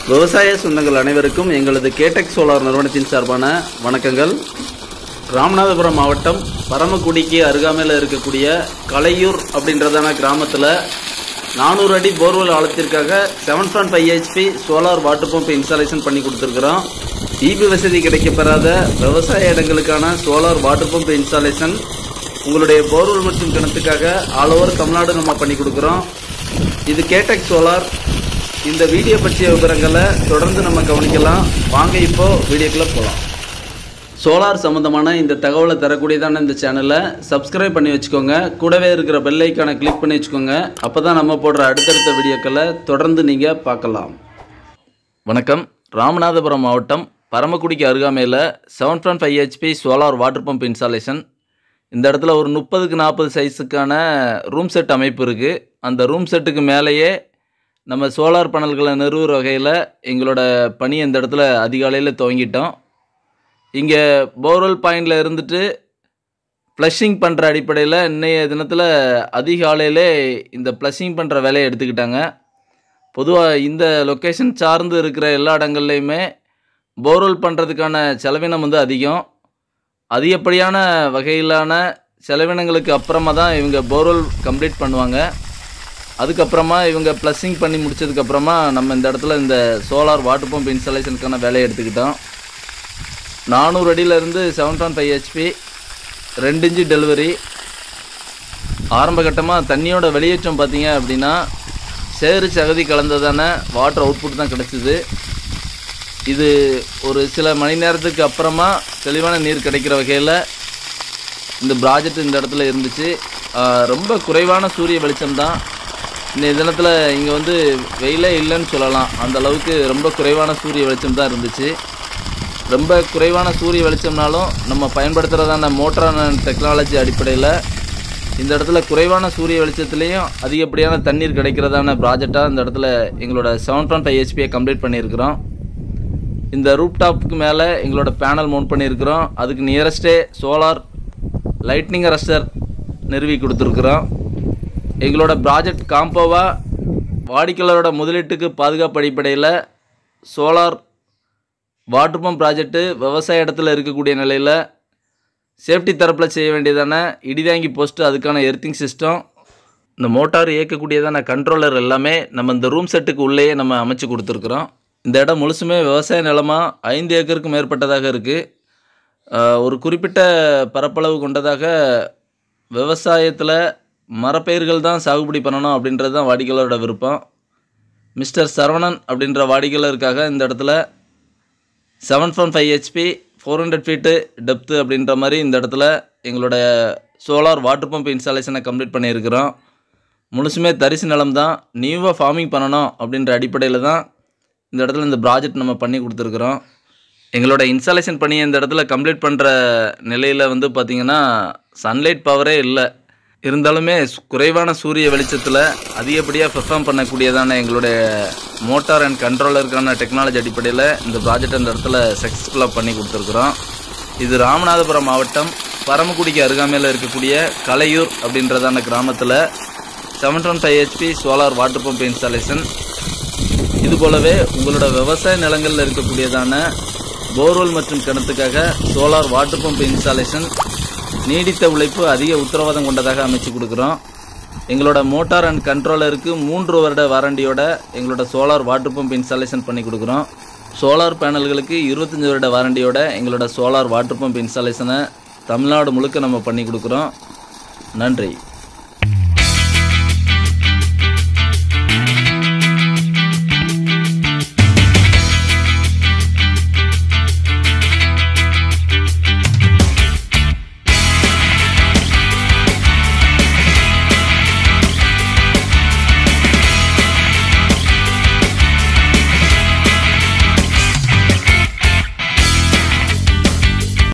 விவசாய சொந்தங்கள் அனைவருக்கும் எங்களது கேடெக் சோலார் நிறுவனத்தின் சார்பான வணக்கங்கள் ராமநாதபுரம் மாவட்டம் பரமக்குடிக்கு அருகாமையில் இருக்கக்கூடிய கலையூர் அப்படின்றதான கிராமத்தில் நானூறு அடி போர்வெல் ஆழத்திற்காக seven point five HP solar water pump installation பண்ணி கொடுத்துருக்குறோம் ஈபி வசதி கிடைக்கப்பெறாத விவசாய இடங்களுக்கான சோலார் வாட்டர் பம்ப் இன்ஸ்டாலேஷன் உங்களுடைய போர்வெல் மற்றும் கிணத்துக்காக ஆல் ஓவர் தமிழ்நாடு நம்ம பண்ணி கொடுக்குறோம் இது கேடெக் சோலார் இந்த வீடியோ பற்றிய விவரங்களை தொடர்ந்து நம்ம கவனிக்கலாம் வாங்க இப்போ வீடியோக்குள்ள போகலாம் சோலார் சம்மந்தமான இந்த தகவலை தரக்கூடியதான இந்த சேனலை சப்ஸ்கிரைப் பண்ணி வச்சுக்கோங்க கூடவே இருக்கிற பெல் ஐக்கானை கிளிக் பண்ணி வச்சுக்கோங்க அப்போ தான் நம்ம போடுற அடுத்தடுத்த வீடியோக்களை தொடர்ந்து நீங்கள் பார்க்கலாம் வணக்கம் ராமநாதபுரம் மாவட்டம் பரமக்குடிக்கு அருகாமையில் seven point five HP solar water pump installation இந்த இடத்துல ஒரு முப்பதுக்கு நாற்பது சைஸுக்கான ரூம் செட் அமைப்பு இருக்குது அந்த ரூம் செட்டுக்கு மேலேயே நம்ம சோலார் பேனல்களை நிறுவுற வகையில் எங்களோட பணி இந்த இடத்துல அதிகாலையில் துவங்கிட்டோம் இங்கே போர்வெல் பாயிண்டில் இருந்துட்டு ஃப்ளஷிங் பண்ணுற அடிப்படையில் இன்றைய தினத்தில் அதிகாலையிலே இந்த ஃப்ளஷிங் பண்ணுற வேலையை எடுத்துக்கிட்டாங்க பொதுவாக இந்த லொக்கேஷன் சார்ந்து இருக்கிற எல்லா இடங்கள்லையுமே போர்வெல் பண்ணுறதுக்கான செலவினம் வந்து அதிகம் அதிகப்படியான வகையிலான செலவினங்களுக்கு அப்புறமா தான் இவங்க போர்வெல் கம்ப்ளீட் பண்ணுவாங்க அதுக்கப்புறமா இவங்க ப்ளஸ்ஸிங் பண்ணி முடிச்சதுக்கப்புறமா நம்ம இந்த இடத்துல இந்த சோலார் வாட்டர் பம்ப் இன்ஸ்டாலேஷனுக்கான வேலையை எடுத்துக்கிட்டோம் நானூறு அடியிலேருந்து செவன் பாயிண்ட் ஃபைவ் ஹெச்பி ரெண்டு இன்ச்சு டெலிவரி ஆரம்ப கட்டமாக தண்ணியோட வெளியேற்றம் பார்த்தீங்க அப்படின்னா சேறு சகதி கலந்ததான வாட்டர் அவுட்புட் தான் கிடச்சிது இது ஒரு சில மணி நேரத்துக்கு அப்புறமா தெளிவான நீர் கிடைக்கிற வகையில் இந்த ப்ராஜெக்ட் இந்த இடத்துல இருந்துச்சு ஆஹ் ரொம்ப குறைவான சூரிய வெளிச்சம் தான் இந்த தினத்தில் இங்கே வந்து வெயிலே இல்லைன்னு சொல்லலாம் அந்த அளவுக்கு ரொம்ப குறைவான சூரிய வெளிச்சம் தான் இருந்துச்சு ரொம்ப குறைவான சூரிய வெளிச்சம்னாலும் நம்ம பயன்படுத்துகிறதான மோட்டரான டெக்னாலஜி அடிப்படையில் இந்த இடத்துல குறைவான சூரிய வெளிச்சத்துலேயும் அதிகப்படியான தண்ணீர் கிடைக்கிறதான ப்ராஜெக்டாக இந்த இடத்துல எங்களோட செவன் பாயிண்ட் ஃபைவ் ஹெச்பியை கம்ப்ளீட் பண்ணியிருக்கிறோம் இந்த ரூப் டாப்புக்கு மேலே எங்களோட பேனல் மவுண்ட் பண்ணியிருக்கிறோம் அதுக்கு நியரஸ்டே சோலார் லைட்னிங் அரஸ்டர் நிறுவி கொடுத்துருக்குறோம் எங்களோட ப்ராஜெக்ட் காம்போவாக வாடிக்கையாளரோட முதலீட்டுக்கு பாதுகாப்பு அடிப்படையில் சோலார் வாட்டர் பம்ப் ப்ராஜெக்ட்டு விவசாய இடத்துல இருக்கக்கூடிய நிலையில் சேஃப்டி தரப்பில் செய்ய வேண்டியதான இடிதாங்கி போஸ்ட்டு அதுக்கான எர்த்திங் சிஸ்டம் இந்த மோட்டார் இயக்கக்கூடியதான கண்ட்ரோலர் எல்லாமே நம்ம இந்த ரூம் செட்டுக்கு உள்ளேயே நம்ம அமைச்சு கொடுத்துருக்குறோம் இந்த இடம் முழுசுமே விவசாய நிலமாக ஐந்து ஏக்கருக்கு மேற்பட்டதாக இருக்குது ஒரு குறிப்பிட்ட பரப்பளவு கொண்டதாக விவசாயத்தில் மரப்பயிர்கள் தான் சாகுபடி பண்ணணும் அப்படின்றது தான் வாடிக்கையாளரோட விருப்பம் மிஸ்டர் சரவணன் அப்படின்ற வாடிக்கையாளருக்காக இந்த இடத்துல seven point five HP four hundred feet depth அப்படின்ற மாதிரி இந்த இடத்துல எங்களோட சோலார் வாட்டர் பம்ப் இன்ஸ்டாலேஷனை கம்ப்ளீட் பண்ணியிருக்கிறோம் முழுசுமே தரிசு நிலம் தான் நியூவாக ஃபார்மிங் பண்ணணும் அப்படின்ற அடிப்படையில் தான் இந்த இடத்துல இந்த ப்ராஜெக்ட் நம்ம பண்ணி கொடுத்துருக்குறோம் எங்களோட இன்ஸ்டாலேஷன் பண்ணி இந்த இடத்துல கம்ப்ளீட் பண்ணுற நிலையில் வந்து பார்த்திங்கன்னா சன்லைட் பவரே இல்லை இருந்தாலுமே சு- குறைவான சூரிய வெளிச்சத்தில் அதிகப்படியாக பெர்ஃபார்ம் பண்ணக்கூடியதான எங்களுடைய மோட்டார் அண்ட் கண்ட்ரோலருக்கான டெக்னாலஜி அடிப்படையில் இந்த ப்ராஜெக்ட் அந்த இடத்துல சக்ஸஸ்ஃபுல்லாக பண்ணி கொடுத்துருக்குறோம் இது ராமநாதபுரம் மாவட்டம் பரமக்குடிக்கு அருகாமையில் இருக்கக்கூடிய கலையூர் அப்படின்றதான கிராமத்தில் seven one five HP solar water pump installation இது போலவே உங்களோட விவசாய நிலங்களில் இருக்கக்கூடியதான போர்வெல் மற்றும் கிணத்துக்காக சோலார் வாட்டர் பம்ப் இன்ஸ்டாலேஷன் நீடித்த உழைப்பு அதிக உத்தரவாதம் கொண்டதாக அமைச்சு கொடுக்குறோம் எங்களோட மோட்டார் அண்ட் கண்ட்ரோலருக்கு மூன்று வருட வாரண்டியோட எங்களோட சோலார் வாட்டர் பம்ப் இன்ஸ்டாலேஷன் பண்ணி கொடுக்குறோம் சோலார் பேனல்களுக்கு இருபத்தஞ்சி வருட வாரண்டியோட எங்களோட சோலார் வாட்டர் பம்ப் இன்ஸ்டாலேஷனை தமிழ்நாடு முழுக்க நம்ம பண்ணி கொடுக்குறோம் நன்றி